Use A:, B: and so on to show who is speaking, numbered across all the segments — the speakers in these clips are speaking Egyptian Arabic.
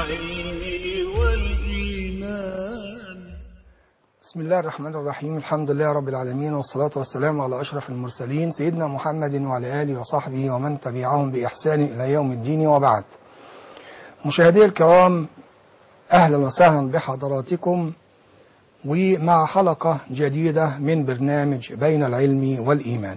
A: العلم والإيمان
B: بسم الله الرحمن الرحيم الحمد لله رب العالمين والصلاة والسلام على أشرف المرسلين سيدنا محمد وعلى آله وصحبه ومن تبعهم بإحسان إلى يوم الدين وبعد مشاهدي الكرام أهلا وسهلا بحضراتكم ومع حلقة جديدة من برنامج بين العلم والإيمان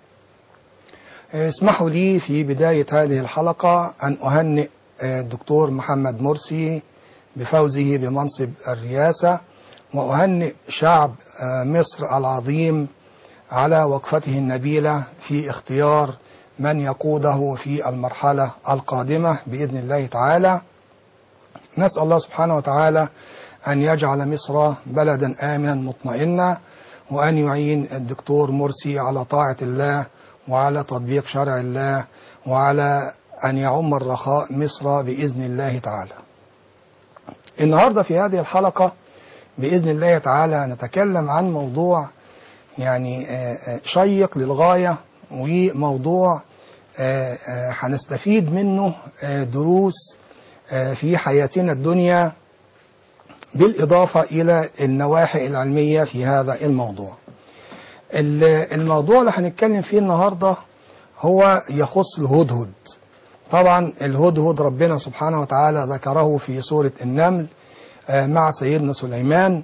B: اسمحوا لي في بداية هذه الحلقة أن أهنئ الدكتور محمد مرسي بفوزه بمنصب الرئاسة وأهنئ شعب مصر العظيم على وقفته النبيلة في اختيار من يقوده في المرحلة القادمة بإذن الله تعالى نسأل الله سبحانه وتعالى أن يجعل مصر بلدا آمنا مطمئنا وأن يعين الدكتور مرسي على طاعة الله وعلى تطبيق شرع الله وعلى أن يعم الرخاء مصر بإذن الله تعالى النهاردة في هذه الحلقة بإذن الله تعالى نتكلم عن موضوع يعني شيق للغاية وموضوع هنستفيد منه دروس في حياتنا الدنيا بالإضافة إلى النواحي العلمية في هذا الموضوع الموضوع اللي هنتكلم فيه النهاردة هو يخص الهدهد طبعا الهدهد ربنا سبحانه وتعالى ذكره في سورة النمل مع سيدنا سليمان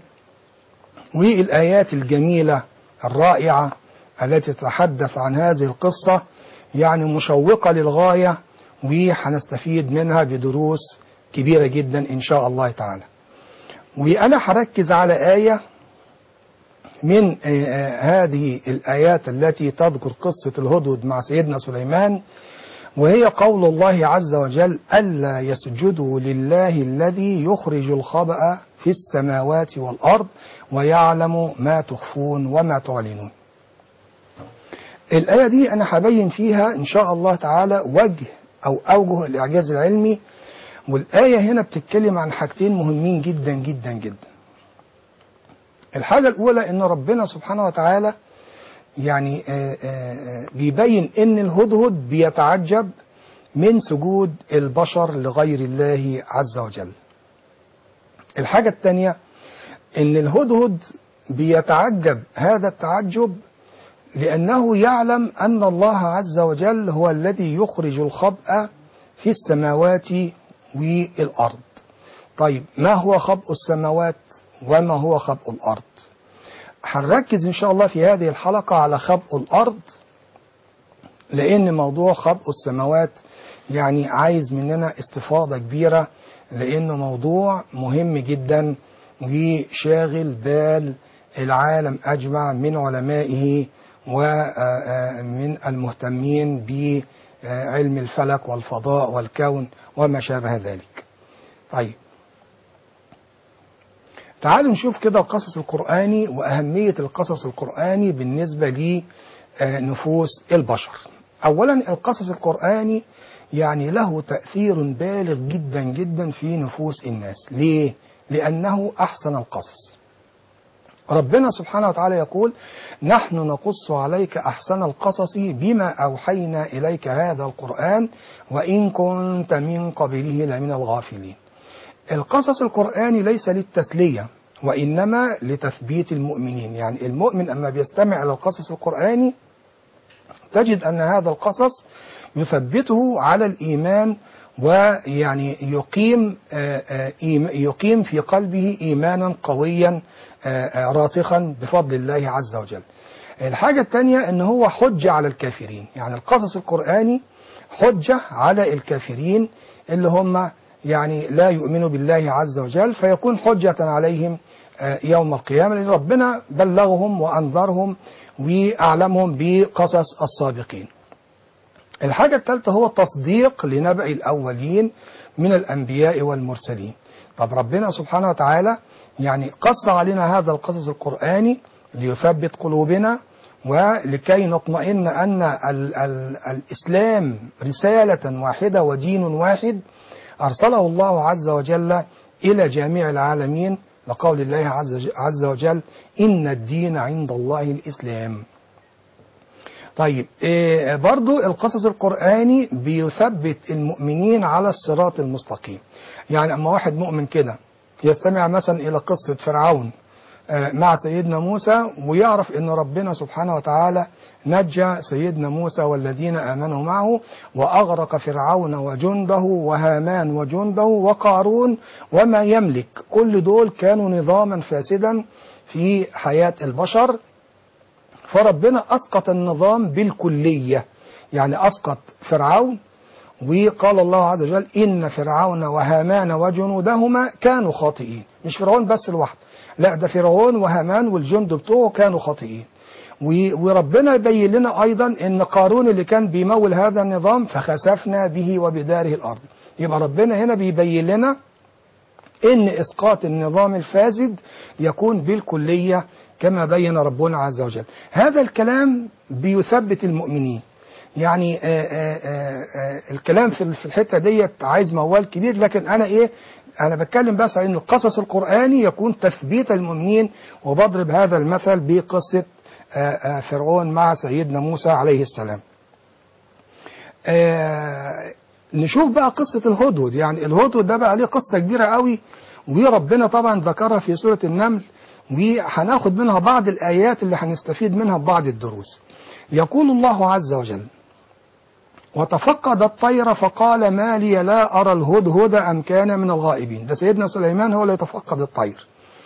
B: والآيات الجميلة الرائعة التي تتحدث عن هذه القصة يعني مشوقة للغاية وهنستفيد منها بدروس كبيرة جدا إن شاء الله تعالى وأنا هركز على آية من هذه الآيات التي تذكر قصة الهدهد مع سيدنا سليمان وهي قول الله عز وجل ألا يسجدوا لله الذي يخرج الخبأ في السماوات والأرض ويعلم ما تخفون وما تعلنون الآية دي أنا هبين فيها إن شاء الله تعالى وجه أو أوجه الإعجاز العلمي والآية هنا بتتكلم عن حاجتين مهمين جدا جدا جدا الحاجة الأولى إن ربنا سبحانه وتعالى يعني آآ آآ بيبين ان الهدهد بيتعجب من سجود البشر لغير الله عز وجل الحاجة الثانية ان الهدهد بيتعجب هذا التعجب لأنه يعلم أن الله عز وجل هو الذي يخرج الخبأ في السماوات والأرض طيب ما هو خبء السماوات وما هو خبء الأرض هنركز ان شاء الله في هذه الحلقة على خبء الارض لان موضوع خبء السماوات يعني عايز مننا استفاضة كبيرة لانه موضوع مهم جدا وشاغل بال العالم اجمع من علمائه ومن المهتمين بعلم الفلك والفضاء والكون وما شابه ذلك طيب تعالوا نشوف كده القصص القرآني وأهمية القصص القرآني بالنسبة لنفوس البشر أولا القصص القرآني يعني له تأثير بالغ جدا جدا في نفوس الناس ليه؟ لأنه أحسن القصص ربنا سبحانه وتعالى يقول نحن نقص عليك أحسن القصص بما أوحينا إليك هذا القرآن وإن كنت من قبله لمن الغافلين القصص القرآني ليس للتسلية وإنما لتثبيت المؤمنين يعني المؤمن أما بيستمع إلى القصص القرآني تجد أن هذا القصص يثبته على الإيمان ويعني يقيم يقيم في قلبه إيمانا قويا راسخا بفضل الله عز وجل الحاجة الثانية أن هو حجة على الكافرين يعني القصص القرآني حجة على الكافرين اللي هم يعني لا يؤمنوا بالله عز وجل فيكون حجة عليهم يوم القيامة لأن ربنا بلغهم وأنذرهم وأعلمهم بقصص السابقين الحاجة الثالثة هو تصديق لنبأ الأولين من الأنبياء والمرسلين طب ربنا سبحانه وتعالى يعني قص علينا هذا القصص القرآني ليثبت قلوبنا ولكي نطمئن أن ال ال الإسلام رسالة واحدة ودين واحد أرسله الله عز وجل إلى جميع العالمين لقول الله عز, عز وجل إن الدين عند الله الإسلام طيب إيه برضو القصص القرآني بيثبت المؤمنين على الصراط المستقيم يعني أما واحد مؤمن كده يستمع مثلا إلى قصة فرعون آه، مع سيدنا موسى ويعرف ان ربنا سبحانه وتعالى نجى سيدنا موسى والذين امنوا معه واغرق فرعون وجنده وهامان وجنده وقارون وما يملك كل دول كانوا نظاما فاسدا في حياه البشر فربنا اسقط النظام بالكليه يعني اسقط فرعون وقال الله عز وجل ان فرعون وهامان وجنودهما كانوا خاطئين مش فرعون بس لوحده لا ده فرعون وهامان والجند بتوعه كانوا خاطئين و- وربنا يبين لنا ايضا ان قارون اللي كان بيمول هذا النظام فخسفنا به وبداره الارض يبقى ربنا هنا بيبين لنا ان اسقاط النظام الفاسد يكون بالكليه كما بين ربنا عز وجل هذا الكلام بيثبت المؤمنين يعني آآ آآ آآ الكلام في في الحته ديت عايز موال كبير لكن انا ايه انا بتكلم بس عن ان القصص القراني يكون تثبيت المؤمنين وبضرب هذا المثل بقصه آآ آآ فرعون مع سيدنا موسى عليه السلام آه، نشوف بقى قصة الهدهد يعني الهدهد ده بقى عليه قصة كبيرة قوي وربنا طبعا ذكرها في سورة النمل وهناخد منها بعض الآيات اللي هنستفيد منها بعض الدروس يقول الله عز وجل وتفقد الطير فقال ما لي لا أرى الهدهد أم كان من الغائبين ده سيدنا سليمان هو اللي يتفقد الطير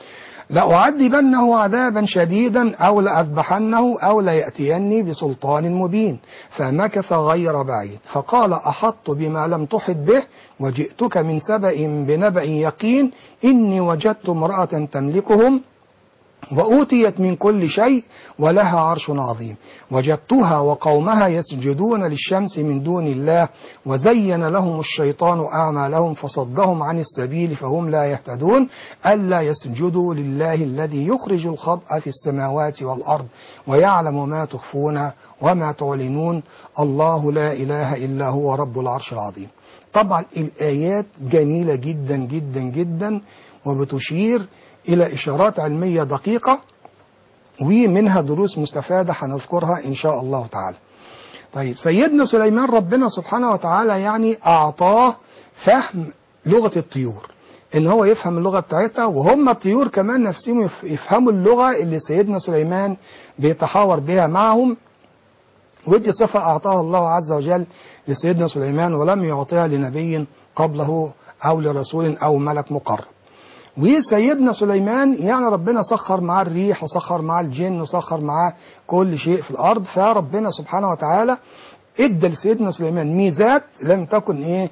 B: لأعذبنه عذابا شديدا أو لأذبحنه أو ليأتيني بسلطان مبين فمكث غير بعيد فقال أحط بما لم تحط به وجئتك من سبأ بنبأ يقين إني وجدت امرأة تملكهم وأوتيت من كل شيء ولها عرش عظيم وجدتها وقومها يسجدون للشمس من دون الله وزين لهم الشيطان أعمالهم فصدهم عن السبيل فهم لا يهتدون ألا يسجدوا لله الذي يخرج الخبأ في السماوات والأرض ويعلم ما تخفون وما تعلنون الله لا إله إلا هو رب العرش العظيم طبعا الآيات جميلة جدا جدا جدا وبتشير إلى إشارات علمية دقيقة ومنها دروس مستفادة هنذكرها إن شاء الله تعالى طيب سيدنا سليمان ربنا سبحانه وتعالى يعني أعطاه فهم لغة الطيور إن هو يفهم اللغة بتاعتها وهم الطيور كمان نفسهم يف- يفهموا اللغة اللي سيدنا سليمان بيتحاور بها معهم ودي صفة أعطاها الله عز وجل لسيدنا سليمان ولم يعطيها لنبي قبله أو لرسول أو ملك مقرب وسيدنا سليمان يعني ربنا سخر معاه الريح وسخر معاه الجن وسخر معاه كل شيء في الارض فربنا سبحانه وتعالى ادى لسيدنا سليمان ميزات لم تكن ايه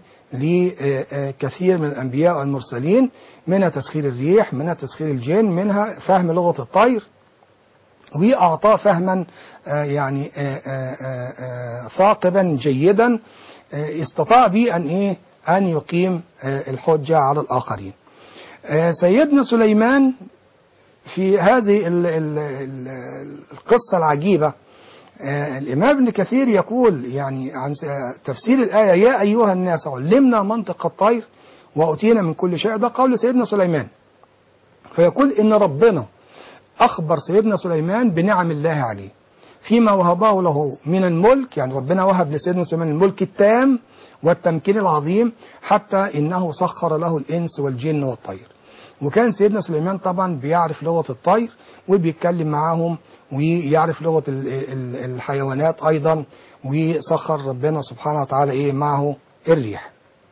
B: لكثير من الانبياء والمرسلين منها تسخير الريح منها تسخير الجن منها فهم لغه الطير واعطاه فهما آه، يعني آه، آه، آه، آه، ثاقبا جيدا آه، استطاع به ان ايه ان يقيم آه، الحجه على الاخرين آه، سيدنا سليمان في هذه ال ال ال القصة العجيبة آه، الإمام ابن كثير يقول يعني عن س- تفسير الآية يا أيها الناس علمنا منطق الطير وأتينا من كل شيء ده قول سيدنا سليمان فيقول إن ربنا أخبر سيدنا سليمان بنعم الله عليه فيما وهبه له من الملك يعني ربنا وهب لسيدنا سليمان الملك التام والتمكين العظيم حتى إنه سخر له الإنس والجن والطير وكان سيدنا سليمان طبعا بيعرف لغة الطير وبيتكلم معاهم ويعرف لغة ال- ال- الحيوانات أيضا وسخر ربنا سبحانه وتعالى إيه معه الريح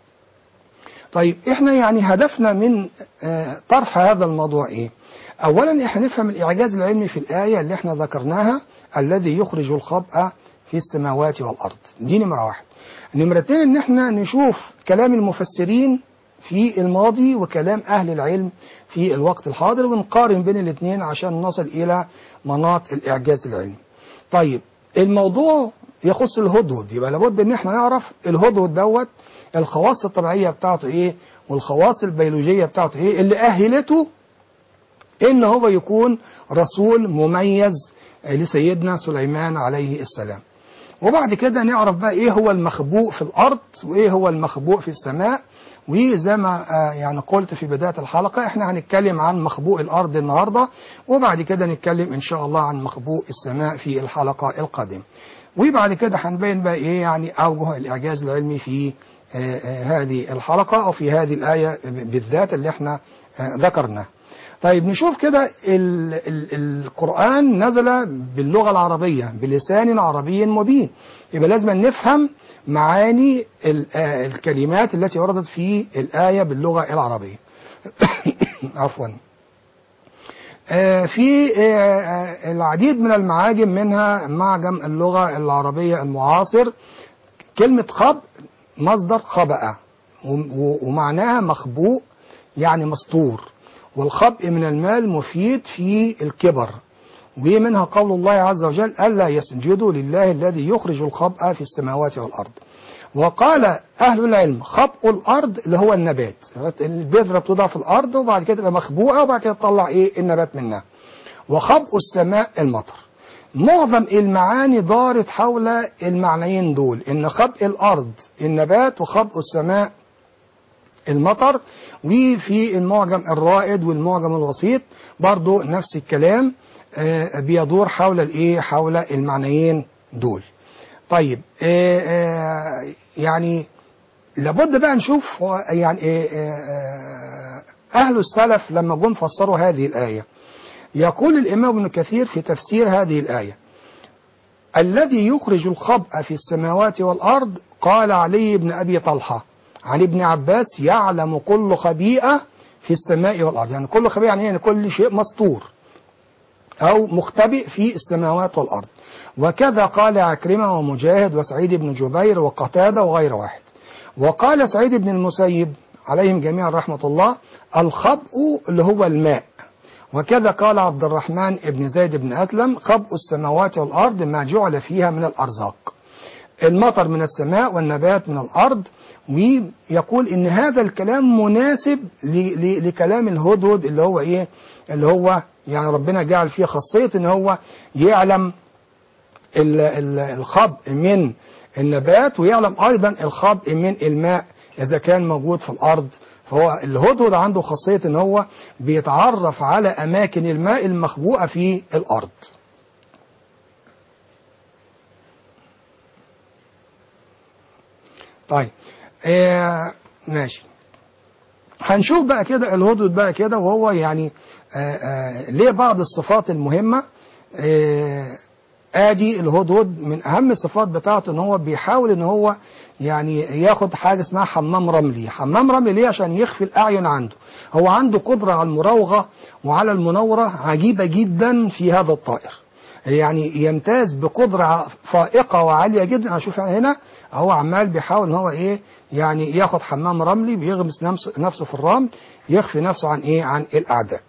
B: طيب احنا يعني هدفنا من آه، طرح هذا الموضوع ايه اولا احنا نفهم الاعجاز العلمي في الايه اللي احنا ذكرناها الذي يخرج الخبأ في السماوات والارض دي نمره واحد نمره اتنين ان احنا نشوف كلام المفسرين في الماضي وكلام اهل العلم في الوقت الحاضر ونقارن بين الاثنين عشان نصل الى مناط الاعجاز العلمي طيب الموضوع يخص الهدهد يبقى لابد ان احنا نعرف الهدهد دوت الخواص الطبيعيه بتاعته ايه والخواص البيولوجيه بتاعته ايه اللي اهلته ان هو يكون رسول مميز لسيدنا سليمان عليه السلام وبعد كده نعرف بقى ايه هو المخبوء في الارض وايه هو المخبوء في السماء وزي ما آه، يعني قلت في بداية الحلقة احنا هنتكلم عن مخبوء الأرض النهاردة وبعد كده نتكلم إن شاء الله عن مخبوء السماء في الحلقة القادمة وبعد كده هنبين بقى إيه يعني أوجه الإعجاز العلمي في آه، آه، هذه الحلقة أو في هذه الآية بالذات اللي احنا آه، ذكرناها طيب نشوف كده ال ال القرآن نزل باللغة العربية بلسان عربي مبين يبقى لازم نفهم معاني ال- آه، الكلمات التي وردت في الآية باللغة العربية عفوا آه، في آه، آه، العديد من المعاجم منها معجم اللغة العربية المعاصر كلمة خب مصدر خبأ و- و- ومعناها مخبوء يعني مستور والخبء من المال مفيد في الكبر ومنها قول الله عز وجل ألا يسجدوا لله الذي يخرج الخبأ في السماوات والأرض وقال أهل العلم خبء الأرض اللي هو النبات البذرة بتوضع في الأرض وبعد كده تبقى مخبوءة وبعد كده تطلع إيه النبات منها وخبء السماء المطر معظم المعاني دارت حول المعنيين دول ان خبء الارض النبات وخبء السماء المطر وفي المعجم الرائد والمعجم الوسيط برضو نفس الكلام آه، بيدور حول الايه حول المعنيين دول طيب آه، آه، يعني لابد بقى نشوف هو يعني آه، آه، اهل السلف لما جم فسروا هذه الايه يقول الإمام ابن كثير في تفسير هذه الآية الذي يخرج الخبأ في السماوات والأرض قال علي بن أبي طلحة عن ابن عباس يعلم كل خبيئة في السماء والأرض يعني كل خبيئة يعني, يعني كل شيء مستور أو مختبئ في السماوات والأرض وكذا قال عكرمة ومجاهد وسعيد بن جبير وقتادة وغير واحد وقال سعيد بن المسيب عليهم جميعا رحمة الله الخبء اللي هو الماء وكذا قال عبد الرحمن بن زيد بن أسلم خبء السماوات والأرض ما جعل فيها من الأرزاق المطر من السماء والنبات من الأرض ويقول إن هذا الكلام مناسب ل- ل- لكلام الهدهد اللي هو إيه اللي هو يعني ربنا جعل فيه خاصية إن هو يعلم ال- ال- الخبء من النبات ويعلم أيضا الخبء من الماء إذا كان موجود في الأرض فهو الهدهد عنده خاصية إن هو بيتعرف على أماكن الماء المخبوءة في الأرض طيب آه ماشي هنشوف بقى كده الهدهد بقى كده وهو يعني آه آه ليه بعض الصفات المهمة آه ادي الهدهد من اهم الصفات بتاعته ان هو بيحاول ان هو يعني ياخد حاجه اسمها حمام رملي حمام رملي ليه عشان يخفي الاعين عنده هو عنده قدره على المراوغه وعلى المناوره عجيبه جدا في هذا الطائر يعني يمتاز بقدره فائقه وعاليه جدا هشوف يعني هنا هو عمال بيحاول ان هو ايه يعني ياخد حمام رملي بيغمس نفسه نفسه في الرمل يخفي نفسه عن ايه عن الاعداء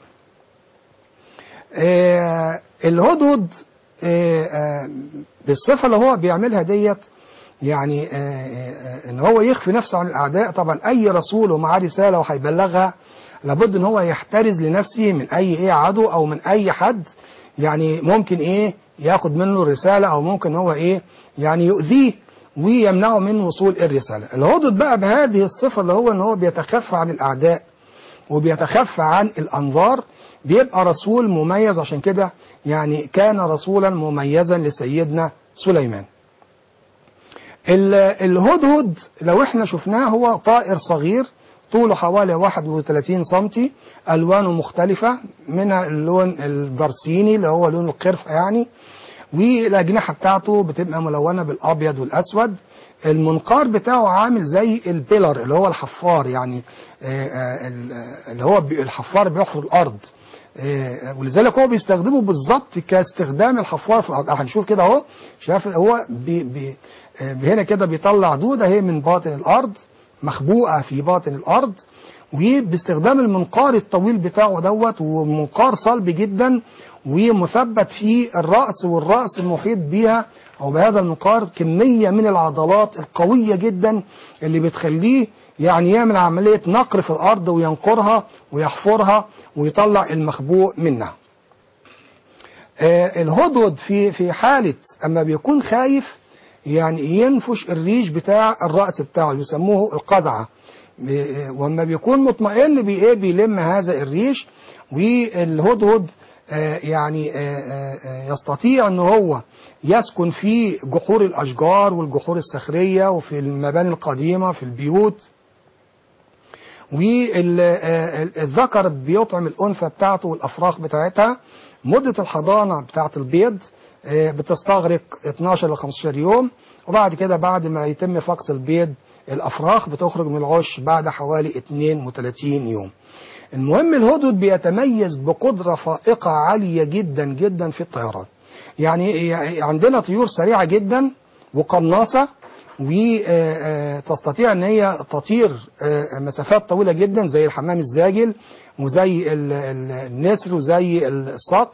B: آه الهدهد آه، آه، بالصفة اللي هو بيعملها ديت يعني آه، آه، ان هو يخفي نفسه عن الاعداء طبعا اي رسول ومعاه رسالة وهيبلغها لابد ان هو يحترز لنفسه من اي ايه عدو او من اي حد يعني ممكن ايه ياخد منه الرسالة او ممكن هو ايه يعني يؤذيه ويمنعه من وصول الرسالة الهدد بقى بهذه الصفة اللي هو ان هو بيتخفى عن الاعداء وبيتخفى عن الأنظار بيبقى رسول مميز عشان كده يعني كان رسولا مميزا لسيدنا سليمان ال- الهدهد لو احنا شفناه هو طائر صغير طوله حوالي 31 سنتي ألوانه مختلفة منها اللون الدرسيني اللي هو لون القرفة يعني والأجنحة بتاعته بتبقى ملونة بالأبيض والأسود المنقار بتاعه عامل زي البيلر اللي هو الحفار يعني آه، آه، ال- آه، اللي هو بي- الحفار بيحفر الأرض آه، ولذلك هو بيستخدمه بالظبط كاستخدام الحفار في الأرض هنشوف كده اهو شايف هو بي بي آه، هنا كده بيطلع دودة هي من باطن الأرض مخبوءة في باطن الأرض وباستخدام المنقار الطويل بتاعه دوت ومنقار صلب جدا ومثبت في الرأس والرأس المحيط بيها أو بهذا المنقار كمية من العضلات القوية جدا اللي بتخليه يعني يعمل عملية نقر في الأرض وينقرها ويحفرها ويطلع المخبوء منها آه، الهدهد في في حالة أما بيكون خايف يعني ينفش الريش بتاع الرأس بتاعه اللي بيسموه القزعة بي- واما بيكون مطمئن بي ايه بيلم هذا الريش والهدهد آه، يعني آه، آه، آه، يستطيع ان هو يسكن في جحور الاشجار والجحور الصخريه وفي المباني القديمه في البيوت والذكر بيطعم الانثى بتاعته والافراخ بتاعتها مده الحضانه بتاعه البيض آه، بتستغرق 12 ل 15 يوم وبعد كده بعد ما يتم فقس البيض الافراخ بتخرج من العش بعد حوالي 32 يوم المهم الهدهد بيتميز بقدرة فائقة عالية جدا جدا في الطيران يعني يعني عندنا طيور سريعة جدا وقناصة وتستطيع ان هي تطير آه، مسافات طويلة جدا زي الحمام الزاجل وزي ال- ال- النسر وزي الصقر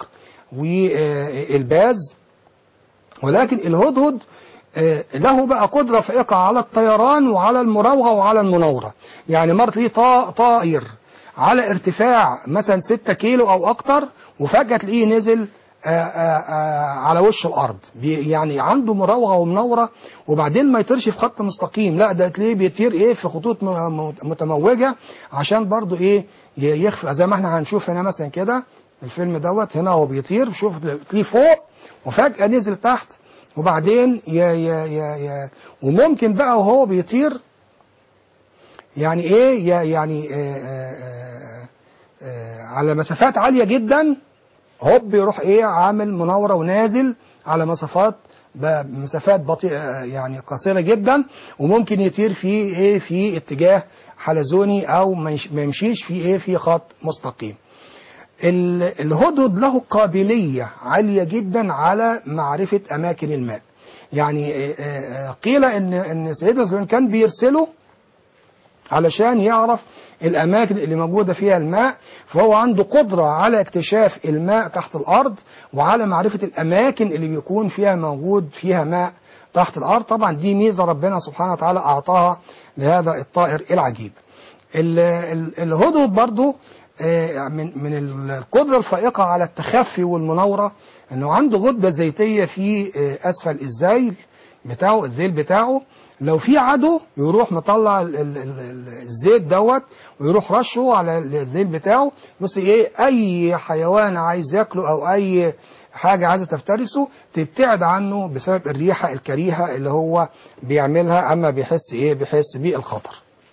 B: والباز ولكن الهدهد آه، له بقى قدرة فائقة على الطيران وعلى المراوغة وعلى المناورة يعني مرة تلاقيه طا- طائر على ارتفاع مثلا 6 كيلو او اكتر وفجأة تلاقيه نزل آه، آه، آه، على وش الارض بي- يعني عنده مراوغه ومناوره وبعدين ما يطيرش في خط مستقيم لا ده تلاقيه بيطير ايه في خطوط م- م- متموجه عشان برضو ايه ي- يخفى زي ما احنا هنشوف هنا مثلا كده الفيلم دوت هنا هو بيطير شوف تلاقيه فوق وفجاه نزل تحت وبعدين ي ي ي ي وممكن بقى وهو بيطير يعني ايه ي- يعني آه آه آه على مسافات عاليه جدا هوب يروح ايه عامل مناوره ونازل على مسافات ب- مسافات بطيئه يعني قصيره جدا وممكن يطير في ايه في اتجاه حلزوني او ما يش- ما يمشيش في ايه في خط مستقيم ال- الهدهد له قابلية عالية جدا على معرفة أماكن الماء يعني آه، آه، قيل إن إن سيدنا سليمان كان بيرسله علشان يعرف الأماكن اللي موجودة فيها الماء فهو عنده قدرة على اكتشاف الماء تحت الأرض وعلى معرفة الأماكن اللي بيكون فيها موجود فيها ماء تحت الأرض طبعا دي ميزة ربنا سبحانه وتعالى أعطاها لهذا الطائر العجيب ال- ال- الهدهد برضو آه، من من القدرة الفائقة على التخفي والمناورة انه عنده غدة زيتية في آه، اسفل الذيل بتاعه الذيل بتاعه لو في عدو يروح مطلع ال- ال- ال- ال- الزيت دوت ويروح رشه على الذيل بتاعه بص ايه اي حيوان عايز ياكله او اي حاجة عايزة تفترسه تبتعد عنه بسبب الريحة الكريهة اللي هو بيعملها اما بيحس ايه بيحس بالخطر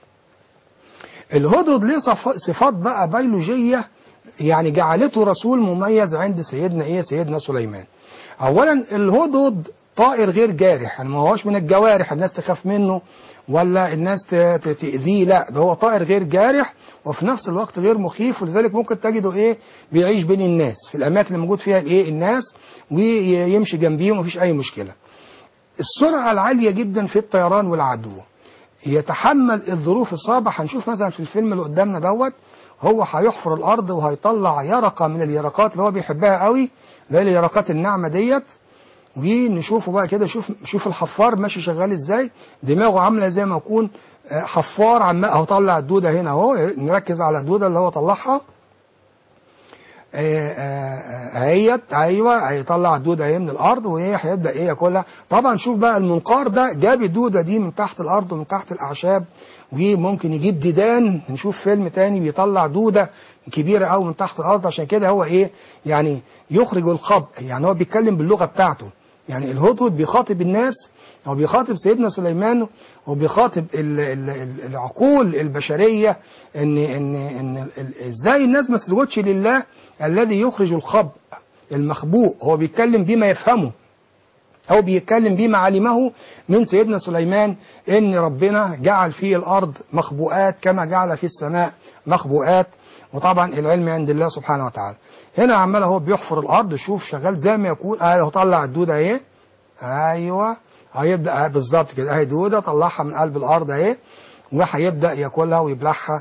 B: الهدهد ليه صف- صفات بقى بيولوجية يعني جعلته رسول مميز عند سيدنا ايه سيدنا سليمان اولا الهدهد طائر غير جارح يعني ما هوش من الجوارح الناس تخاف منه ولا الناس ت- ت- تأذيه لا ده هو طائر غير جارح وفي نفس الوقت غير مخيف ولذلك ممكن تجده ايه بيعيش بين الناس في الاماكن اللي موجود فيها الايه الناس ويمشي جنبيهم مفيش اي مشكله السرعه العاليه جدا في الطيران والعدو يتحمل الظروف الصعبة هنشوف مثلا في الفيلم اللي قدامنا دوت هو هيحفر الأرض وهيطلع يرقة من اليرقات اللي هو بيحبها قوي اللي هي اليرقات الناعمة ديت ونشوفه بقى كده شوف شوف الحفار ماشي شغال ازاي دماغه عامله زي ما يكون آه، حفار عمال اهو طلع الدوده هنا اهو نركز على الدوده اللي هو طلعها آه، آه، آه، اهيت ايوه هيطلع الدوده اهي من الارض وهي هيبدا ايه ياكلها طبعا شوف بقى المنقار ده جاب الدوده دي من تحت الارض ومن تحت الاعشاب وممكن يجيب ديدان نشوف فيلم تاني بيطلع دوده كبيره قوي من تحت الارض عشان كده هو ايه يعني يخرج الخبء يعني هو بيتكلم باللغه بتاعته يعني الهدهد بيخاطب الناس هو بيخاطب سيدنا سليمان وبيخاطب ال- ال- ال- العقول البشريه ان ان ان ال- ازاي الناس ما تسجدش لله الذي يخرج الخبء المخبوء هو بيتكلم بما يفهمه أو بيتكلم بما علمه من سيدنا سليمان إن ربنا جعل في الأرض مخبوءات كما جعل في السماء مخبوءات وطبعا العلم عند الله سبحانه وتعالى هنا عمال هو بيحفر الأرض شوف شغال زي ما يكون أهو طلع الدودة أهي أيوه هيبدأ بالظبط كده أهي دودة طلعها من قلب الأرض أهي وهيبدأ ياكلها ويبلعها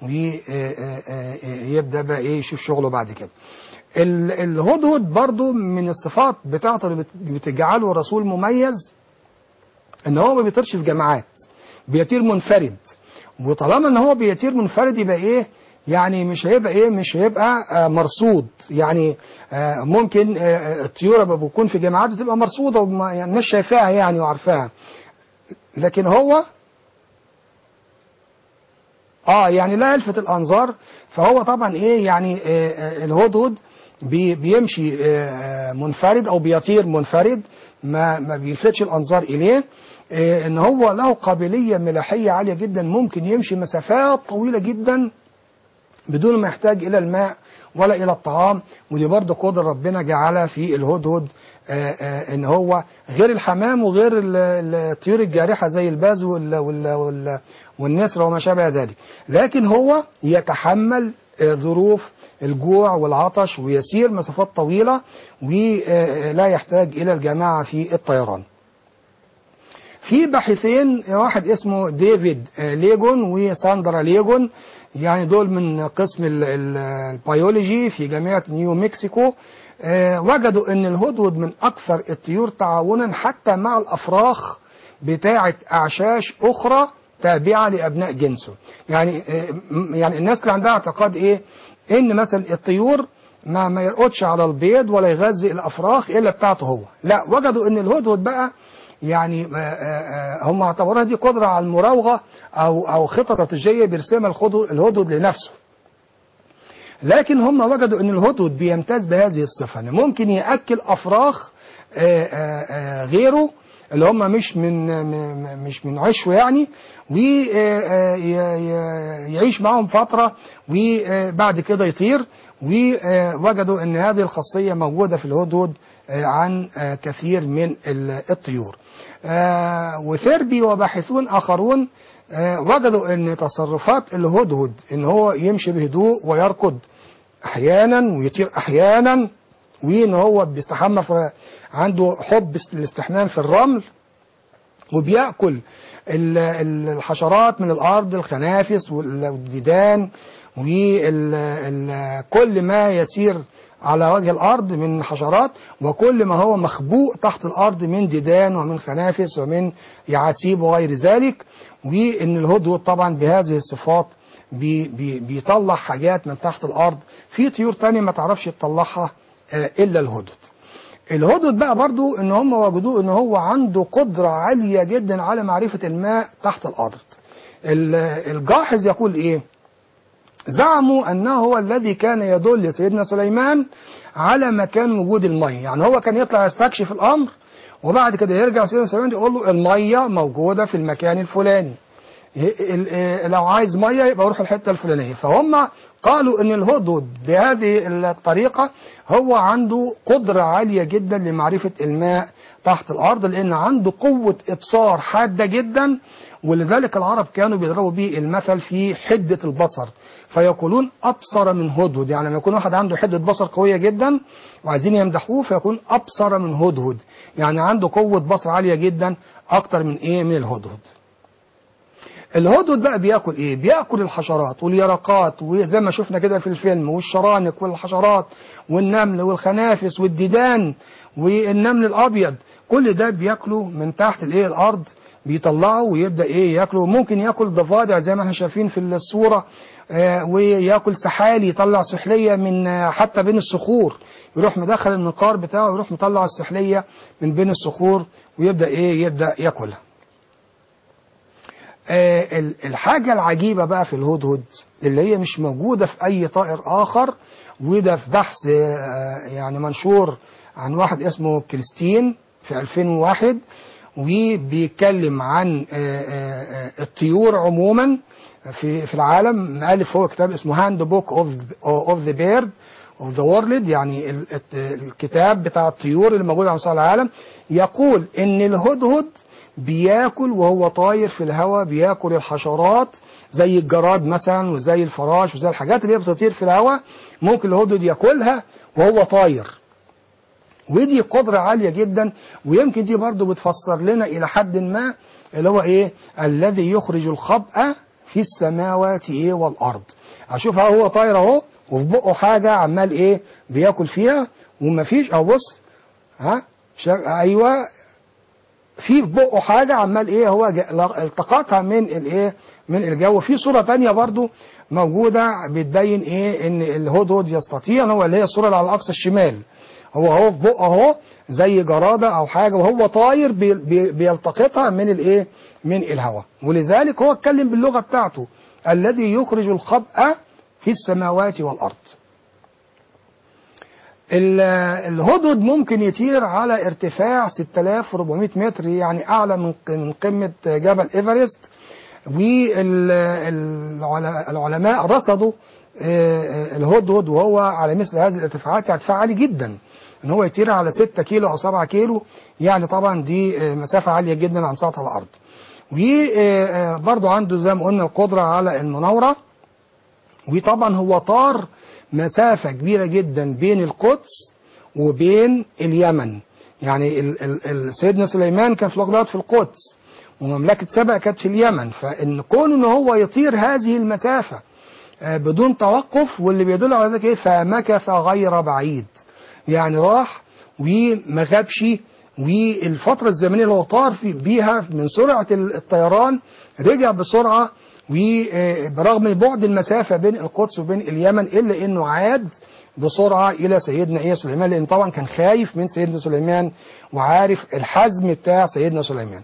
B: ويبدأ بقى إيه يشوف شغله بعد كده ال- الهدهد برضو من الصفات بتاعته اللي بت- بتجعله رسول مميز ان هو ما بيطيرش في جماعات بيطير منفرد وطالما ان هو بيطير منفرد يبقى ايه يعني مش هيبقى ايه مش هيبقى آه مرصود يعني آه ممكن آه الطيور لما بتكون في جماعات بتبقى مرصوده وما يعني الناس شايفاها يعني وعارفاها لكن هو اه يعني لا يلفت الانظار فهو طبعا ايه يعني آه آه الهدهد بي بيمشي آه منفرد او بيطير منفرد ما ما بيلفتش الانظار اليه آه ان هو له قابليه ملاحيه عاليه جدا ممكن يمشي مسافات طويله جدا بدون ما يحتاج الى الماء ولا الى الطعام ودي برضه قدر ربنا جعلها في الهدهد آآ آآ ان هو غير الحمام وغير الطيور الجارحه زي الباز وال وال وال والنسر وما شابه ذلك لكن هو يتحمل ظروف الجوع والعطش ويسير مسافات طويله ولا يحتاج الى الجماعه في الطيران في باحثين واحد اسمه ديفيد ليجون وساندرا ليجون يعني دول من قسم البيولوجي في جامعة نيو مكسيكو أه وجدوا ان الهدهد من اكثر الطيور تعاونا حتى مع الافراخ بتاعة اعشاش اخرى تابعة لابناء جنسه يعني أه يعني الناس اللي عندها اعتقاد ايه ان مثلا الطيور ما ما يرقدش على البيض ولا يغذي الافراخ الا بتاعته هو لا وجدوا ان الهدهد بقى يعني هم اعتبروها دي قدرة على المراوغة أو أو خطة استراتيجية بيرسمها الهدهد لنفسه. لكن هم وجدوا أن الهدهد بيمتاز بهذه الصفة أنه ممكن يأكل أفراخ غيره اللي هم مش من مش من عشوه يعني ويعيش معهم فترة وبعد كده يطير ووجدوا ان هذه الخاصية موجودة في الهدهد عن كثير من الطيور وثيربي وباحثون آخرون وجدوا ان تصرفات الهدهد ان هو يمشي بهدوء ويركض احيانا ويطير احيانا وان هو بيستحمى في عنده حب الاستحمام في الرمل وبياكل الحشرات من الارض الخنافس والديدان وكل ما يسير على وجه الارض من حشرات وكل ما هو مخبوء تحت الارض من ديدان ومن خنافس ومن يعاسيب وغير ذلك وان الهدهد طبعا بهذه الصفات بي بي بيطلع حاجات من تحت الارض في طيور تانية ما تعرفش تطلعها الا الهدهد الهدهد بقى برضو ان هم وجدوه ان هو عنده قدرة عالية جدا على معرفة الماء تحت الارض الجاحظ يقول ايه زعموا انه هو الذي كان يدل سيدنا سليمان على مكان وجود المية يعني هو كان يطلع يستكشف الامر وبعد كده يرجع سيدنا سليمان يقول له المية موجودة في المكان الفلاني لو عايز ميه يبقى روح الحته الفلانيه فهم قالوا ان الهدهد بهذه الطريقه هو عنده قدره عاليه جدا لمعرفه الماء تحت الارض لان عنده قوه ابصار حاده جدا ولذلك العرب كانوا بيضربوا به المثل في حده البصر فيقولون ابصر من هدهد يعني لما يكون واحد عنده حده بصر قويه جدا وعايزين يمدحوه فيكون ابصر من هدهد يعني عنده قوه بصر عاليه جدا اكتر من ايه من الهدهد الهدهد بقى بياكل ايه بياكل الحشرات واليرقات وزي ما شفنا كده في الفيلم والشرانق والحشرات والنمل والخنافس والديدان والنمل الابيض كل ده بياكله من تحت الايه الارض بيطلعه ويبدا ايه ياكله ممكن ياكل ضفادع زي ما احنا شايفين في الصوره آه وياكل سحالي يطلع سحليه من آه حتى بين الصخور يروح مدخل المنقار بتاعه ويروح مطلع السحليه من بين الصخور ويبدا ايه يبدا ياكلها آه الحاجة العجيبة بقى في الهدهد اللي هي مش موجودة في أي طائر آخر وده في بحث آه يعني منشور عن واحد اسمه كريستين في 2001 وبيتكلم عن آه الطيور عموما في في العالم مؤلف هو كتاب اسمه هاند بوك اوف اوف ذا بيرد اوف ذا وورلد يعني الكتاب بتاع الطيور اللي موجود على مستوى العالم يقول ان الهدهد بياكل وهو طاير في الهواء بياكل الحشرات زي الجراد مثلا وزي الفراش وزي الحاجات اللي هي بتطير في الهواء ممكن الهدهد ياكلها وهو طاير ودي قدرة عالية جدا ويمكن دي برضو بتفسر لنا إلى حد ما اللي هو إيه الذي يخرج الخبأ في السماوات إيه والأرض أشوف هو طاير أهو وفي بقه حاجة عمال إيه بياكل فيها ومفيش أو بص ها أيوه في بقه حاجة عمال ايه هو التقطها من الايه من الجو في صورة تانية برضو موجودة بتبين ايه ان الهدهد يستطيع هو اللي هي الصورة اللي على الاقصى الشمال هو هو في بقه اهو زي جرادة او حاجة وهو طاير بي بي بيلتقطها من الايه من الهواء ولذلك هو اتكلم باللغة بتاعته الذي يخرج الخبأ في السماوات والأرض ال- الهدهد ممكن يطير على ارتفاع 6400 متر يعني أعلى من ق- من قمة جبل إيفرست والعلماء رصدوا آه، آه، الهدهد وهو على مثل هذه الارتفاعات ارتفاع عالي جدا ان هو يطير على 6 كيلو او 7 كيلو يعني طبعا دي آه، مسافه عاليه جدا عن سطح الارض وبرضه عنده زي ما قلنا القدره على المناوره وطبعا هو طار مسافة كبيرة جدا بين القدس وبين اليمن يعني ال ال ال سيدنا سليمان كان في الوقت دوت في القدس ومملكة سبأ كانت في اليمن فإن كون إن هو يطير هذه المسافة آه، بدون توقف واللي بيدل على ذلك إيه فمكث غير بعيد يعني راح وما غابش والفترة الزمنية اللي هو طار في بيها من سرعة الطيران رجع بسرعة وبرغم بعد المسافة بين القدس وبين اليمن إلا أنه عاد بسرعة إلى سيدنا إيه سليمان لأن طبعا كان خايف من سيدنا سليمان وعارف الحزم بتاع سيدنا سليمان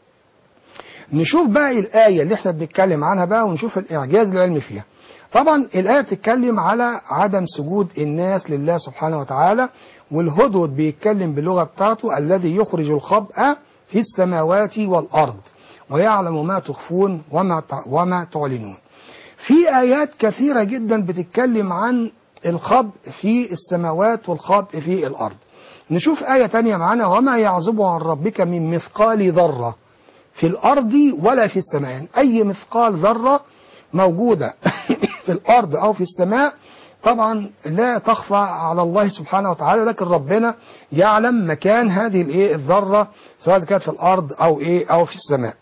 B: نشوف بقى الآية اللي احنا بنتكلم عنها بقى ونشوف الإعجاز العلمي فيها طبعا الآية بتتكلم على عدم سجود الناس لله سبحانه وتعالى والهدهد بيتكلم باللغة بتاعته الذي يخرج الخبأ في السماوات والأرض ويعلم ما تخفون وما تع- وما تعلنون في آيات كثيرة جدا بتتكلم عن الخبء في السماوات والخبء في الأرض نشوف آية تانية معانا وما يعزب عن ربك من مثقال ذرة في الأرض ولا في السماء يعني أي مثقال ذرة موجودة في الأرض أو في السماء طبعا لا تخفى على الله سبحانه وتعالى لكن ربنا يعلم مكان هذه الايه الذرة سواء كانت في الأرض أو ايه أو في السماء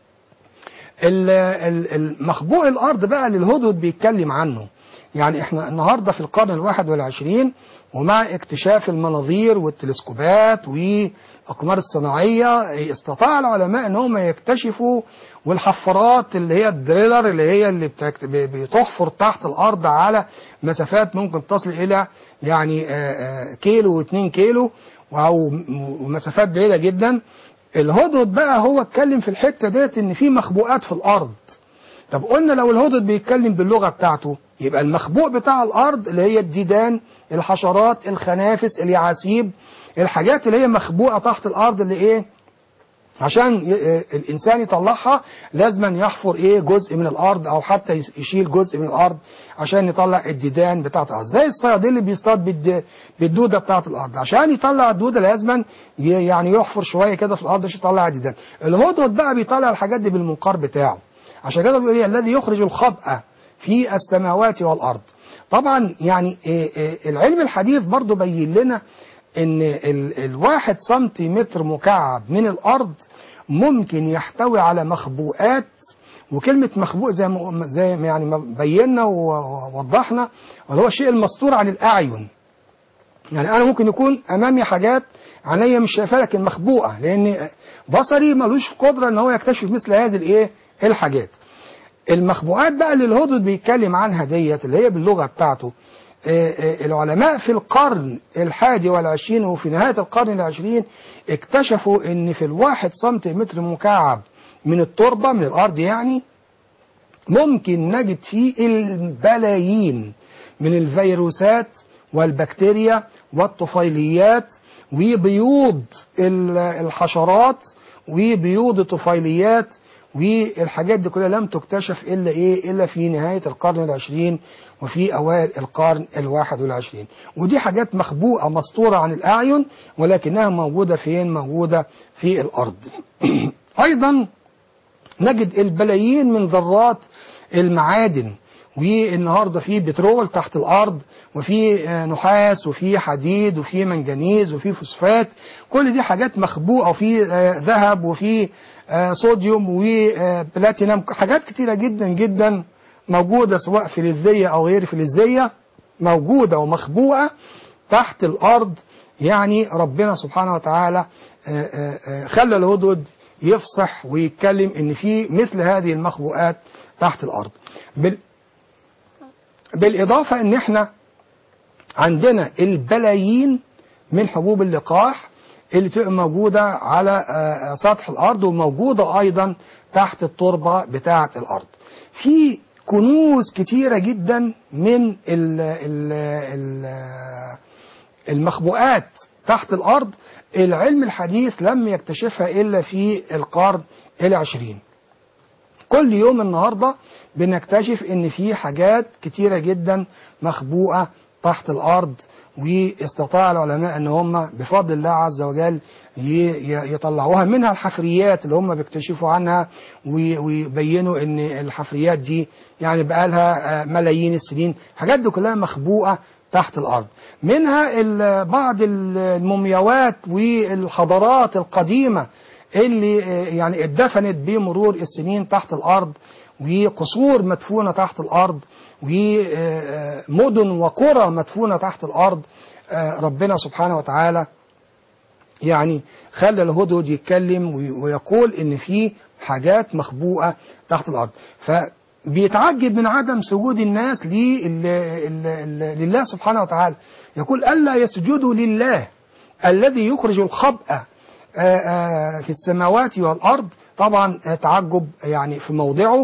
B: ال- ال- المخبوء الأرض بقى اللي الهدهد بيتكلم عنه يعني احنا النهاردة في القرن الواحد والعشرين ومع اكتشاف المناظير والتلسكوبات والأقمار الصناعية استطاع العلماء ان هم يكتشفوا والحفارات اللي هي الدريلر اللي هي اللي بتكت- ب- بتحفر تحت الأرض على مسافات ممكن تصل إلى يعني آه، آه، كيلو واتنين كيلو أو م- مسافات بعيدة جدا الهدهد بقى هو اتكلم في الحتة ديت ان في مخبوءات في الأرض طب قلنا لو الهدهد بيتكلم باللغة بتاعته يبقى المخبوء بتاع الأرض اللي هي الديدان الحشرات الخنافس اليعاسيب الحاجات اللي هي مخبوءة تحت الأرض اللي إيه عشان ي- آه، الإنسان يطلعها لازما يحفر إيه جزء من الأرض أو حتى يس- يشيل جزء من الأرض عشان يطلع الديدان بتاعت الأرض زي الصيادين اللي بيصطاد بالد- بالدودة بتاعت الأرض عشان يطلع الدودة لازما ي- يعني يحفر شوية كده في الأرض عشان يطلع الديدان الهدهد بقى بيطلع الحاجات دي بالمنقار بتاعه عشان كده بيقول إيه الذي يخرج الخبأ في السماوات والأرض طبعا يعني إيه إيه العلم الحديث برضو بين لنا ان ال- الواحد سنتيمتر مكعب من الارض ممكن يحتوي على مخبوءات وكلمة مخبوء زي ما زي ما يعني ما بينا ووضحنا اللي هو الشيء المستور عن الأعين يعني أنا ممكن يكون أمامي حاجات عينيا مش شايفاها لكن مخبوءة لأن بصري ملوش قدرة إن هو يكتشف مثل هذه الإيه الحاجات المخبوءات بقى اللي الهدد بيتكلم عنها ديت اللي هي باللغة بتاعته آه، آه، العلماء في القرن الحادي والعشرين وفي نهاية القرن العشرين اكتشفوا ان في الواحد سنتيمتر مكعب من التربة من الأرض يعني ممكن نجد فيه البلايين من الفيروسات والبكتيريا والطفيليات وبيوض ال- الحشرات وبيوض الطفيليات والحاجات دي كلها لم تكتشف إلا إيه إلا في نهاية القرن العشرين وفي أوائل القرن الواحد والعشرين ودي حاجات مخبوءة مسطورة عن الأعين ولكنها موجودة فين موجودة في الأرض أيضا نجد البلايين من ذرات المعادن والنهارده في بترول تحت الارض وفي آه، نحاس وفي حديد وفي منجنيز وفي فوسفات كل دي حاجات مخبوءه وفي آه، ذهب وفي آه، صوديوم وبلاتينم حاجات كتيره جدا جدا موجوده سواء فلزيه او غير فلزيه موجوده ومخبوءه تحت الارض يعني ربنا سبحانه وتعالى آه، آه، آه، خلى الهدهد يفصح ويتكلم ان في مثل هذه المخبوءات تحت الارض بال بالاضافه ان احنا عندنا البلايين من حبوب اللقاح اللي تبقى موجوده على آه، سطح الارض وموجوده ايضا تحت التربه بتاعه الارض في كنوز كتيرة جدا من ال ال ال المخبوءات تحت الأرض العلم الحديث لم يكتشفها إلا في القرن العشرين كل يوم النهاردة بنكتشف ان في حاجات كتيرة جدا مخبوءة تحت الارض واستطاع العلماء ان هم بفضل الله عز وجل يطلعوها منها الحفريات اللي هم بيكتشفوا عنها ويبينوا ان الحفريات دي يعني بقالها ملايين السنين الحاجات دي كلها مخبوءة تحت الارض منها بعض المومياوات والحضارات القديمة اللي يعني اتدفنت بمرور السنين تحت الارض وقصور مدفونة تحت الأرض ومدن وقرى مدفونة تحت الأرض ربنا سبحانه وتعالى يعني خلى الهدهد يتكلم ويقول إن في حاجات مخبوءة تحت الأرض فبيتعجب من عدم سجود الناس لله سبحانه وتعالى يقول ألا يسجدوا لله الذي يخرج الخبأ في السماوات والأرض طبعا تعجب يعني في موضعه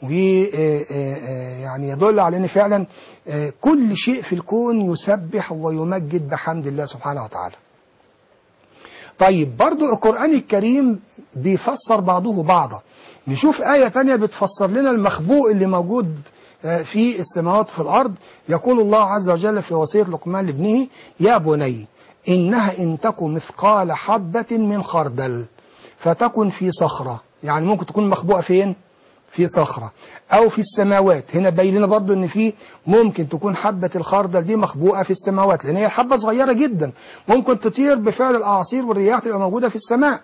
B: ويعني يدل على ان فعلا كل شيء في الكون يسبح ويمجد بحمد الله سبحانه وتعالى. طيب برضو القرآن الكريم بيفسر بعضه بعضا. نشوف آية تانية بتفسر لنا المخبوء اللي موجود في السماوات وفي الأرض يقول الله عز وجل في وصية لقمان لابنه يا بني إنها إن تكن مثقال حبة من خردل فتكن في صخرة يعني ممكن تكون مخبوءة فين في صخرة أو في السماوات هنا باين لنا برضو إن في ممكن تكون حبة الخردل دي مخبوءة في السماوات لأن هي حبة صغيرة جدا ممكن تطير بفعل الأعاصير والرياح تبقى موجودة في السماء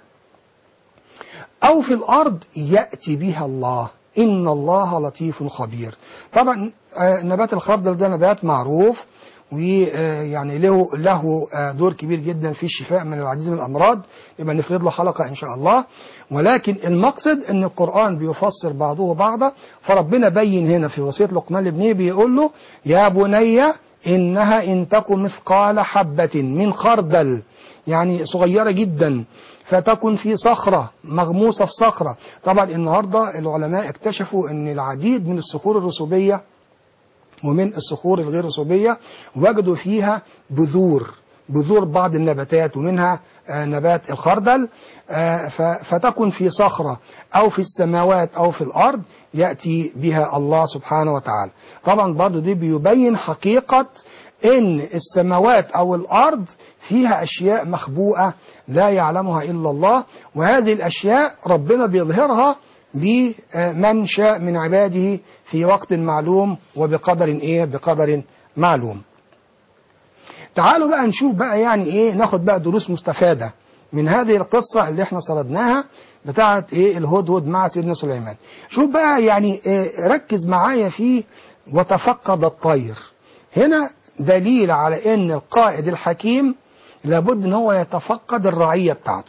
B: أو في الأرض يأتي بها الله إن الله لطيف خبير طبعا نبات الخردل ده نبات معروف ويعني له له دور كبير جدا في الشفاء من العديد من الامراض يبقى نفرد له حلقه ان شاء الله ولكن المقصد ان القران بيفسر بعضه بعضا فربنا بين هنا في وصيه لقمان لابنه بيقول له يا بني انها ان تك مثقال حبه من خردل يعني صغيره جدا فتكن في صخرة مغموسة في صخرة طبعا النهاردة العلماء اكتشفوا ان العديد من الصخور الرسوبية ومن الصخور الغير رسوبية وجدوا فيها بذور بذور بعض النباتات ومنها نبات الخردل فتكن في صخرة أو في السماوات أو في الأرض يأتي بها الله سبحانه وتعالى طبعا برضو دي بيبين حقيقة ان السماوات او الارض فيها اشياء مخبوءه لا يعلمها الا الله وهذه الاشياء ربنا بيظهرها لمن شاء من عباده في وقت معلوم وبقدر ايه بقدر معلوم تعالوا بقى نشوف بقى يعني ايه ناخد بقى دروس مستفاده من هذه القصة اللي احنا سردناها بتاعة ايه الهدهد مع سيدنا سليمان شوف بقى يعني إيه ركز معايا فيه وتفقد الطير هنا دليل على ان القائد الحكيم لابد ان هو يتفقد الرعية بتاعته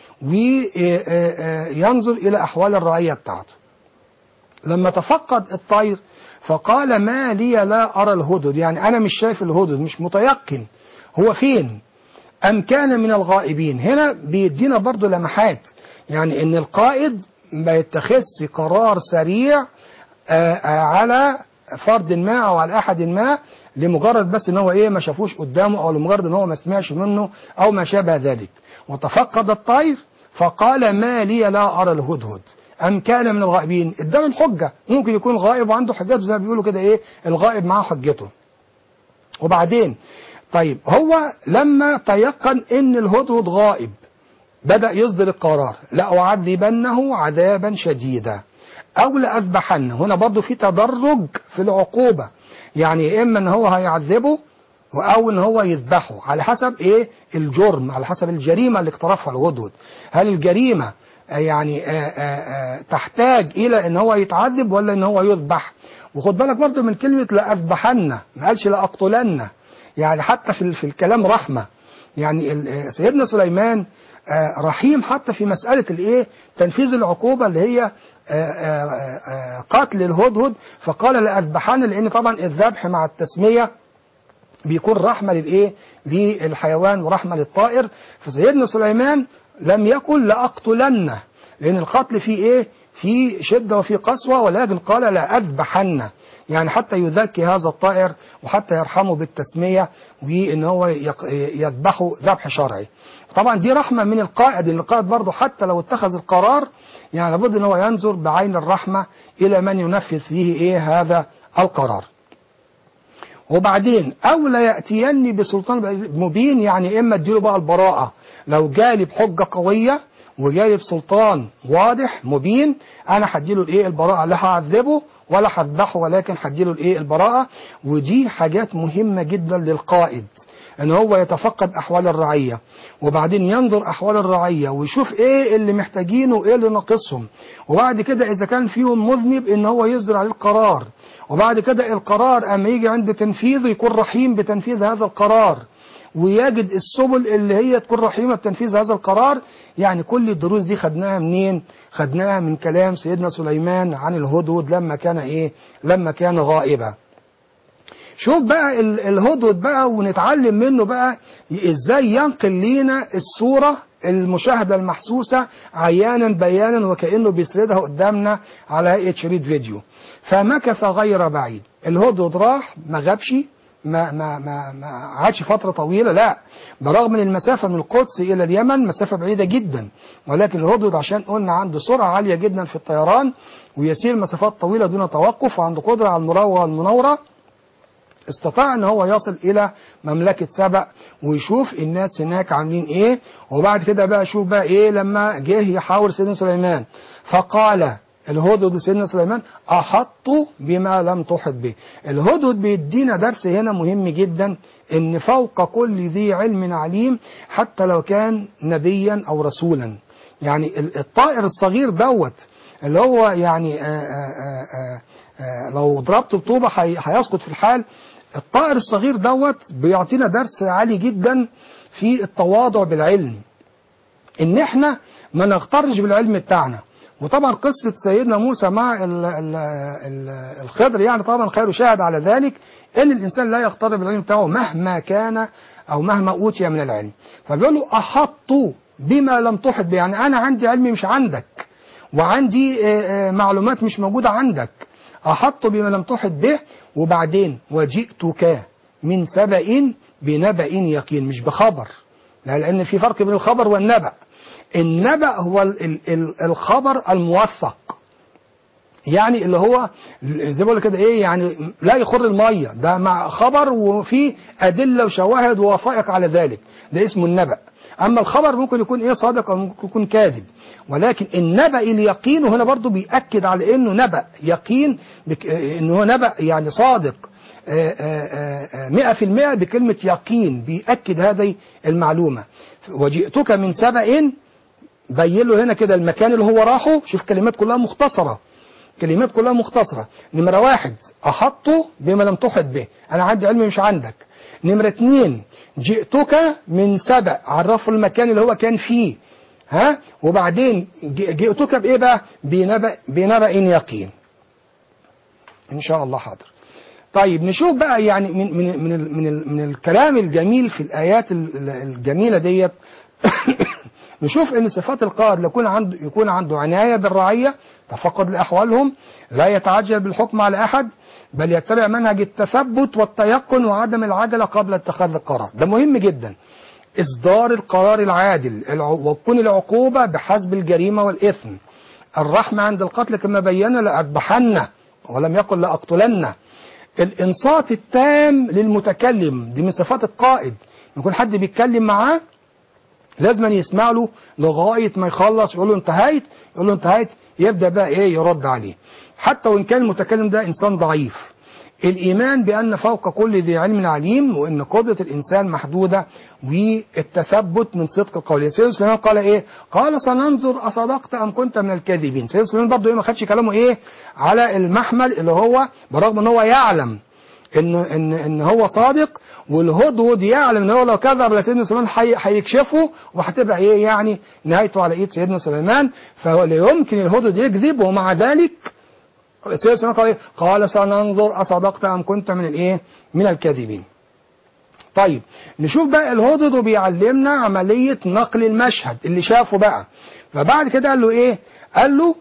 B: وينظر الى احوال الرعية بتاعته لما تفقد الطير فقال ما لي لا ارى الهدد يعني انا مش شايف الهدد مش متيقن هو فين ام كان من الغائبين هنا بيدينا برضو لمحات يعني ان القائد ما يتخذش قرار سريع على فرد ما او على احد ما لمجرد بس ان هو ايه ما شافوش قدامه او لمجرد ان هو ما سمعش منه او ما شابه ذلك وتفقد الطير فقال ما لي لا ارى الهدهد ام كان من الغائبين ادانا الحجه ممكن يكون غائب وعنده حجته زي ما بيقولوا كده ايه الغائب معاه حجته وبعدين طيب هو لما تيقن ان الهدهد غائب بدا يصدر القرار لاعذبنه عذابا شديدا او لاذبحنه هنا برضو في تدرج في العقوبه يعني اما ان هو هيعذبه او ان هو يذبحه على حسب ايه الجرم على حسب الجريمه اللي اقترفها الهدهد هل الجريمه يعني آآ آآ تحتاج الى ان هو يتعذب ولا ان هو يذبح وخد بالك برضه من كلمه لاذبحن ما قالش لاقتلن يعني حتى في, في الكلام رحمه يعني سيدنا سليمان رحيم حتى في مساله الايه تنفيذ العقوبه اللي هي قتل الهدهد فقال لأذبحن لأن طبعا الذبح مع التسمية بيكون رحمة للإيه للحيوان ورحمة للطائر فسيدنا سليمان لم يقل لأقتلنه لأن القتل فيه إيه في شدة وفي قسوة ولكن قال لا أذبحن يعني حتى يذكي هذا الطائر وحتى يرحمه بالتسمية وإن هو يق- يذبحه ذبح شرعي طبعا دي رحمة من القائد لأن القائد برضه حتى لو اتخذ القرار يعني لابد ان هو ينظر بعين الرحمة إلى من ينفذ فيه إيه هذا القرار وبعدين او لا ياتيني بسلطان مبين يعني اما اديله بقى البراءه لو جالي بحجه قويه وجالي بسلطان واضح مبين انا هديله الايه البراءه لا هعذبه ولا هذبحه ولكن هديله الايه البراءه ودي حاجات مهمه جدا للقائد ان هو يتفقد احوال الرعيه وبعدين ينظر احوال الرعيه ويشوف ايه اللي محتاجينه وايه اللي ناقصهم وبعد كده اذا كان فيهم مذنب ان هو يصدر عليه القرار وبعد كده القرار اما يجي عند تنفيذه يكون رحيم بتنفيذ هذا القرار ويجد السبل اللي هي تكون رحيمة بتنفيذ هذا القرار يعني كل الدروس دي خدناها منين خدناها من كلام سيدنا سليمان عن الهدهد لما كان ايه لما كان غائبا شوف بقى ال- الهدهد بقى ونتعلم منه بقى ازاي ينقل لينا الصورة المشاهدة المحسوسة عيانا بيانا وكأنه بيسردها قدامنا على هيئة شريط فيديو فمكث غير بعيد الهدهد راح ما غابش ما ما ما ما عادش فترة طويلة لا برغم من المسافة من القدس إلى اليمن مسافة بعيدة جدا ولكن الهدهد عشان قلنا عنده سرعة عالية جدا في الطيران ويسير مسافات طويلة دون توقف وعنده قدرة على المراوغة والمناورة استطاع ان هو يصل الى مملكة سبأ ويشوف الناس هناك عاملين ايه وبعد كده بقى شوف بقى ايه لما جه يحاور سيدنا سليمان فقال الهدهد لسيدنا سليمان احط بما لم تحط به الهدهد بيدينا درس هنا مهم جدا ان فوق كل ذي علم عليم حتى لو كان نبيا او رسولا يعني ال- الطائر الصغير دوت اللي هو يعني آآ آآ آآ آآ لو ضربته بطوبة هي- هيسقط في الحال الطائر الصغير دوت بيعطينا درس عالي جدا في التواضع بالعلم ان احنا ما نغترش بالعلم بتاعنا وطبعا قصة سيدنا موسى مع ال ال ال الخضر يعني طبعا خير شاهد على ذلك ان الانسان لا يغتر بالعلم بتاعه مهما كان او مهما اوتي من العلم فبيقول له احط بما لم تحط به يعني انا عندي علم مش عندك وعندي آه، آه، معلومات مش موجودة عندك أحط بما لم تحط به وبعدين وجئتك من سبأ بنبأ يقين مش بخبر لا لأن في فرق بين الخبر والنبأ النبأ هو ال- ال- ال- الخبر الموثق يعني اللي هو زي ما بقول كده ايه يعني لا يخر الميه ده مع خبر وفي ادله وشواهد ووثائق على ذلك ده اسمه النبأ اما الخبر ممكن يكون ايه صادق او ممكن يكون كاذب ولكن النبأ اليقين وهنا برضو بيأكد على انه نبأ يقين بك انه هو نبأ يعني صادق آه، آه، آه، مئة في المئة بكلمة يقين بيأكد هذه المعلومة وجئتك من سبأ بين له هنا كده المكان اللي هو راحه شوف كلمات كلها مختصرة كلمات كلها مختصرة نمرة واحد أحطه بما لم تحط به أنا عندي علم مش عندك نمرة اتنين جئتك من سبأ عرفه المكان اللي هو كان فيه ها وبعدين ج- جئتك بإيه بقى بنبأ, بنبأ يقين إن شاء الله حاضر طيب نشوف بقى يعني من من من ال- من, ال- من الكلام الجميل في الآيات ال- ال- الجميلة ديت نشوف ان صفات القائد يكون عنده يكون عنده عنايه بالرعيه تفقد لاحوالهم لا يتعجل بالحكم على احد بل يتبع منهج التثبت والتيقن وعدم العجله قبل اتخاذ القرار ده مهم جدا اصدار القرار العادل الع- وتكون العقوبه بحسب الجريمه والاثم الرحمه عند القتل كما بينا لأذبحن ولم يقل لأقتلن الإنصات التام للمتكلم دي من صفات القائد يكون حد بيتكلم معاه لازم يسمع له لغاية ما يخلص يقول له انتهيت يقول له انتهيت يبدأ بقى ايه يرد عليه حتى وإن كان المتكلم ده إنسان ضعيف الإيمان بأن فوق كل ذي علم عليم وأن قدرة الإنسان محدودة والتثبت من صدق القول سيدنا سليمان قال إيه قال سننظر أصدقت أم كنت من الكاذبين سيدنا سليمان برضه إيه ما خدش كلامه إيه على المحمل اللي هو برغم أن هو يعلم ان ان ان هو صادق والهدهد يعلم ان هو لو كذب لسيدنا سليمان حي- هيكشفه وهتبقى ايه يعني نهايته على ايد سيدنا سليمان فلا يمكن الهدهد يكذب ومع ذلك سيدنا سليمان قال إيه؟ قال سننظر اصدقت ام كنت من الايه من الكاذبين طيب نشوف بقى الهدهد بيعلمنا عملية نقل المشهد اللي شافه بقى فبعد كده قال له ايه قال له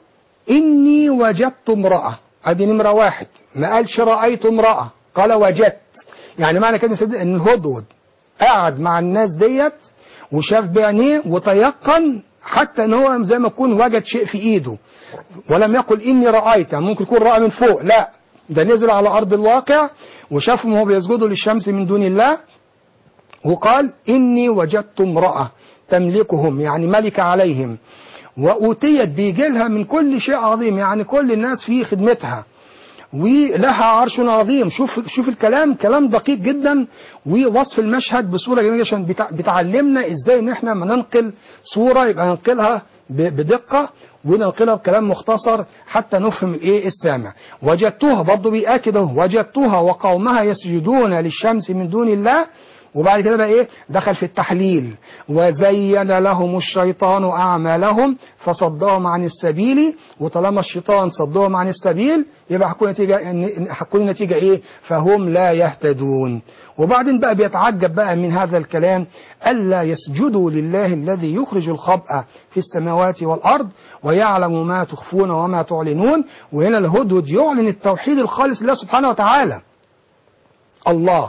B: إني وجدت امرأة أدي نمرة واحد ما قالش رأيت امرأة قال وجدت يعني معنى كده سيدنا إن الهدهد قعد مع الناس ديت وشاف بعينيه وتيقن حتى ان هو زي ما يكون وجد شيء في ايده ولم يقل اني رايت يعني ممكن يكون راى من فوق لا ده نزل على ارض الواقع وشافهم وهو بيسجدوا للشمس من دون الله وقال اني وجدت امراه تملكهم يعني ملك عليهم وأوتيت بيجي لها من كل شيء عظيم يعني كل الناس في خدمتها ولها عرش عظيم شوف شوف الكلام كلام دقيق جدا ووصف المشهد بصوره جميله عشان بتع- بتعلمنا ازاي ان احنا ما ننقل صوره يبقى ننقلها ب- بدقه وننقلها بكلام مختصر حتى نفهم الايه السامع وجدتها برضه بيأكد اهو وجدتها وقومها يسجدون للشمس من دون الله وبعد كده بقى ايه دخل في التحليل وزين لهم الشيطان اعمالهم فصدهم عن السبيل وطالما الشيطان صدهم عن السبيل يبقى هتكون نتيجه إن- هتكون النتيجه ايه فهم لا يهتدون وبعدين بقى بيتعجب بقى من هذا الكلام الا يسجدوا لله الذي يخرج الخبأ في السماوات والارض ويعلم ما تخفون وما تعلنون وهنا الهدهد يعلن التوحيد الخالص لله سبحانه وتعالى الله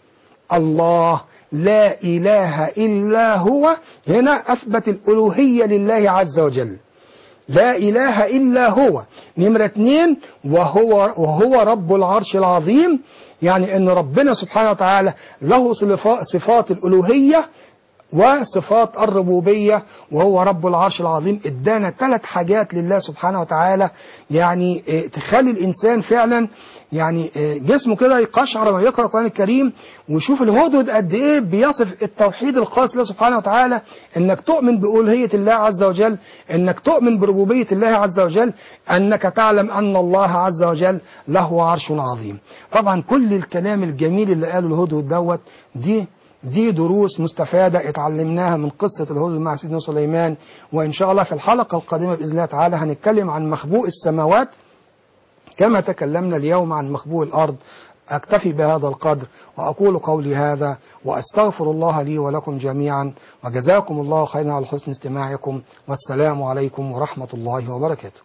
B: الله لا إله إلا هو هنا أثبت الألوهية لله عز وجل لا إله إلا هو نمرة اتنين وهو, وهو رب العرش العظيم يعني أن ربنا سبحانه وتعالى له صفا- صفات الألوهية وصفات الربوبية وهو رب العرش العظيم ادانا ثلاث حاجات لله سبحانه وتعالى يعني اه، تخلي الإنسان فعلا يعني اه، جسمه كده يقشعر لما يقرأ القرآن الكريم ويشوف الهدهد قد إيه بيصف التوحيد الخاص لله سبحانه وتعالى إنك تؤمن بألوهية الله عز وجل إنك تؤمن بربوبية الله عز وجل أنك تعلم أن الله عز وجل له عرش عظيم طبعا كل الكلام الجميل اللي قاله الهدهد دوت دي دي دروس مستفادة اتعلمناها من قصة الهدهد مع سيدنا سليمان وإن شاء الله في الحلقة القادمة بإذن الله تعالى هنتكلم عن مخبوء السماوات كما تكلمنا اليوم عن مخبوء الأرض أكتفي بهذا القدر وأقول قولي هذا وأستغفر الله لي ولكم جميعا وجزاكم الله خيرا على حسن استماعكم والسلام عليكم ورحمة الله وبركاته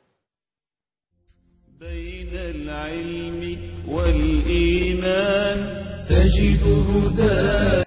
A: بين العلم والإيمان تجد هدى